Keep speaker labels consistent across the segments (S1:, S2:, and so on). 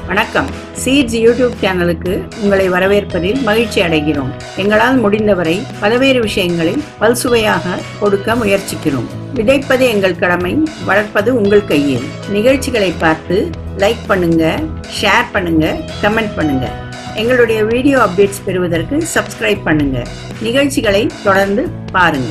S1: வணக்கம் seeds YouTube சேனலுக்கு உங்களை வரவேற்பதில் மகிழ்ச்சி அடைகிறோம் எங்களால் முடிந்தவரை பல்வேறு விஷயங்களில் பல்சுவையாக கொடுக்க முயற்சிக்கிறோம் விதைப்பது எங்கள் கடமை வளர்ப்பது உங்கள் கையில் நிகழ்ச்சிகளை பார்த்து லைக் பண்ணுங்க ஷேர் பண்ணுங்க கமெண்ட் பண்ணுங்க எங்களுடைய வீடியோ அப்டேட்ஸ் பெறுவதற்கு சப்ஸ்கிரைப் பண்ணுங்க நிகழ்ச்சிகளை தொடர்ந்து பாருங்க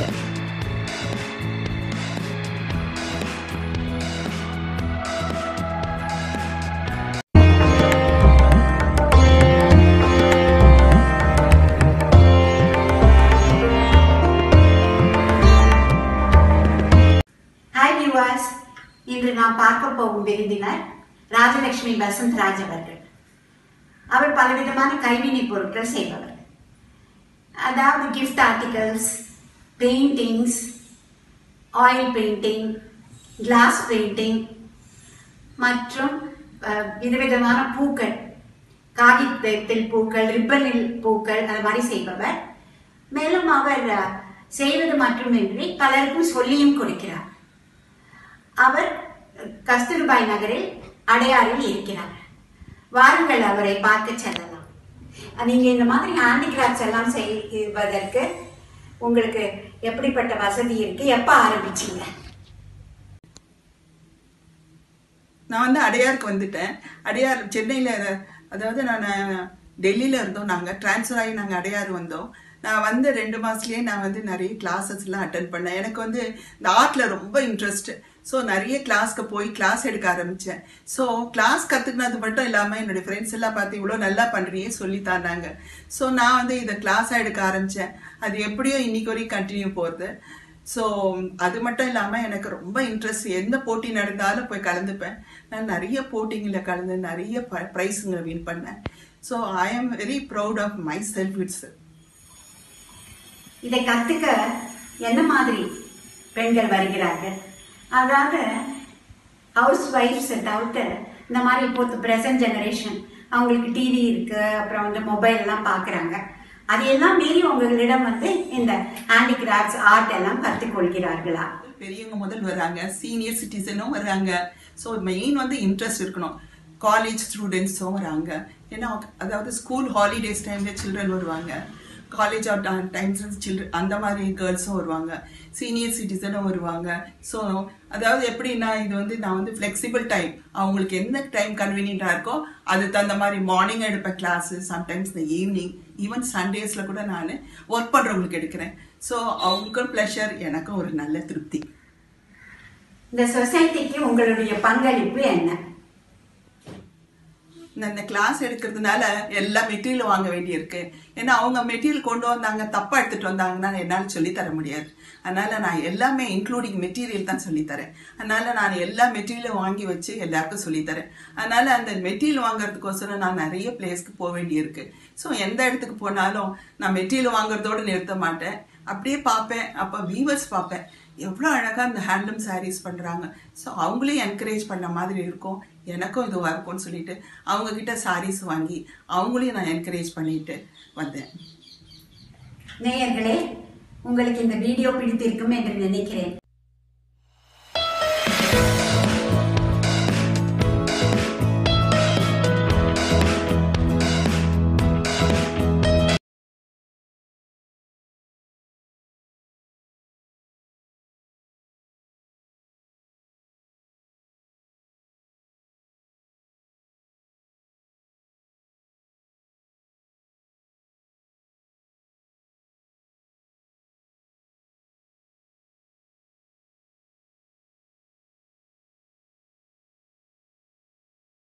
S2: ஹாய் வியூவர்ஸ் இன்று நாம் பார்க்க போகும் விருந்தினர் ராஜலட்சுமி வசந்த்ராஜ் அவர்கள் அவர் பலவிதமான கைவினை பொருட்கள் செய்பவர் அதாவது gift articles paintings oil painting glass painting மற்றும் அஹ், விதவிதமான பூக்கள் காகிதத்தில் பூக்கள் ரிப்பனில் பூக்கள் அது மாதிரி செய்பவர் மேலும் அவர் அஹ், செய்வது மட்டுமின்றி பலருக்கும் சொல்லியும் கொடுக்கிறார் அவர் கஸ்தூர்பாய் நகரில் அடையாறில் இருக்கிறார் வாருங்கள் அவரை பார்க்க செல்லலாம் நீங்க இந்த மாதிரி ஹேண்டிகிராஃப்ட்ஸ் எல்லாம் செய்வதற்கு உங்களுக்கு எப்படிப்பட்ட வசதி இருக்கு எப்ப ஆரம்பிச்சீங்க
S3: நான் வந்து அடையாருக்கு வந்துட்டேன் அடையார் சென்னையில் அதாவது நான் டெல்லியில் இருந்தோம் நாங்கள் ட்ரான்ஸ்ஃபர் ஆகி நாங்கள் அடையார் வந்தோம் நான் வந்து ரெண்டு மாதத்துலேயே நான் வந்து நிறைய கிளாஸஸ்லாம் அட்டன் பண்ணேன் எனக்கு வந்து இந்த ஆர்ட்டில் ரொம்ப இன்ட்ரெஸ்ட் ஸோ நிறைய கிளாஸ்க்கு போய் கிளாஸ் எடுக்க ஆரம்பித்தேன் ஸோ கிளாஸ் கற்றுக்கினது மட்டும் இல்லாமல் என்னுடைய ஃப்ரெண்ட்ஸ் எல்லாம் பார்த்து இவ்வளோ நல்லா பண்ணுறியே சொல்லி தந்தாங்க ஸோ நான் வந்து இதை கிளாஸாக எடுக்க ஆரம்பித்தேன் அது எப்படியோ இன்னைக்கு வரைக்கும் கண்டினியூ போகிறது ஸோ அது மட்டும் இல்லாமல் எனக்கு ரொம்ப இன்ட்ரெஸ்ட் எந்த போட்டி நடந்தாலும் போய் கலந்துப்பேன் நான் நிறைய போட்டிங்களில் கலந்து நிறைய ப்ரைஸுங்களை வின் பண்ணேன் so I am very proud of myself it's
S2: இதை கத்துக்க என்ன மாதிரி பெண்கள் வருகிறார்கள் அதாவது ஹவுஸ் ஒய்ஃப்ஸ் தவிர்த்து இந்த மாதிரி இப்போ ப்ரெசன்ட் ஜெனரேஷன் அவங்களுக்கு டிவி இருக்கு அப்புறம் வந்து மொபைல் எல்லாம் பார்க்குறாங்க அதையெல்லாம் மீறி உங்களிடம் வந்து இந்த ஹேண்டிகிராஃப்ட்ஸ் ஆர்ட் எல்லாம் கற்றுக்கொள்கிறார்களா
S3: பெரியவங்க முதல் வராங்க சீனியர் சிட்டிசனும் வராங்க ஸோ மெயின் வந்து இன்ட்ரெஸ்ட் இருக்கணும் காலேஜ் ஸ்டூடெண்ட்ஸும் வராங்க ஏன்னா அதாவது ஸ்கூல் ஹாலிடேஸ் டைமில் சில்ட்ரன் வருவாங்க காலேஜ் ஆஃப் டைம்ஸ் சில்ட்ரன் அந்த மாதிரி கேர்ள்ஸும் வருவாங்க சீனியர் சிட்டிசனும் வருவாங்க ஸோ அதாவது எப்படின்னா இது வந்து நான் வந்து ஃப்ளெக்சிபிள் டைம் அவங்களுக்கு எந்த டைம் கன்வீனியண்ட்டாக இருக்கோ அதுக்கு தகுந்த மாதிரி மார்னிங் எடுப்பேன் கிளாஸு சம்டைம்ஸ் இந்த ஈவினிங் ஈவன் சண்டேஸில் கூட நான் ஒர்க் பண்ணுறவங்களுக்கு எடுக்கிறேன் ஸோ அவங்களுக்கும் ப்ளஷர் எனக்கும் ஒரு நல்ல திருப்தி
S2: இந்த சொசைட்டிக்கு உங்களுடைய பங்களிப்பு என்ன
S3: நான் இந்த கிளாஸ் எடுக்கிறதுனால எல்லா மெட்டீரியல் வாங்க வேண்டியிருக்கு ஏன்னா அவங்க மெட்டீரியல் கொண்டு வந்தாங்க தப்பா எடுத்துட்டு வந்தாங்கன்னா என்னால் சொல்லித் தர முடியாது அதனால நான் எல்லாமே இன்க்ளூடிங் மெட்டீரியல் தான் சொல்லித்தரேன் அதனால நான் எல்லா மெட்டீரியலும் வாங்கி வச்சு எல்லாருக்கும் சொல்லித்தரேன் அதனால அந்த மெட்டீரியல் வாங்குறதுக்கோசரம் நான் நிறைய பிளேஸ்க்கு போக வேண்டியிருக்கு ஸோ எந்த இடத்துக்கு போனாலும் நான் மெட்டீரியல் வாங்குறதோட நிறுத்த மாட்டேன் அப்படியே பார்ப்பேன் அப்போ வீவர்ஸ் பார்ப்பேன் எவ்வளோ அழகாக இந்த ஹேண்ட்லூம் சாரீஸ் பண்ணுறாங்க ஸோ அவங்களையும் என்கரேஜ் பண்ண மாதிரி இருக்கும் எனக்கும் இதுவாக இருக்கும்னு சொல்லிட்டு அவங்கக்கிட்ட சாரீஸ் வாங்கி அவங்களையும் நான் என்கரேஜ் பண்ணிட்டு வந்தேன்
S2: நேயர்களே உங்களுக்கு இந்த வீடியோ பிடித்திருக்கும் என்று நினைக்கிறேன்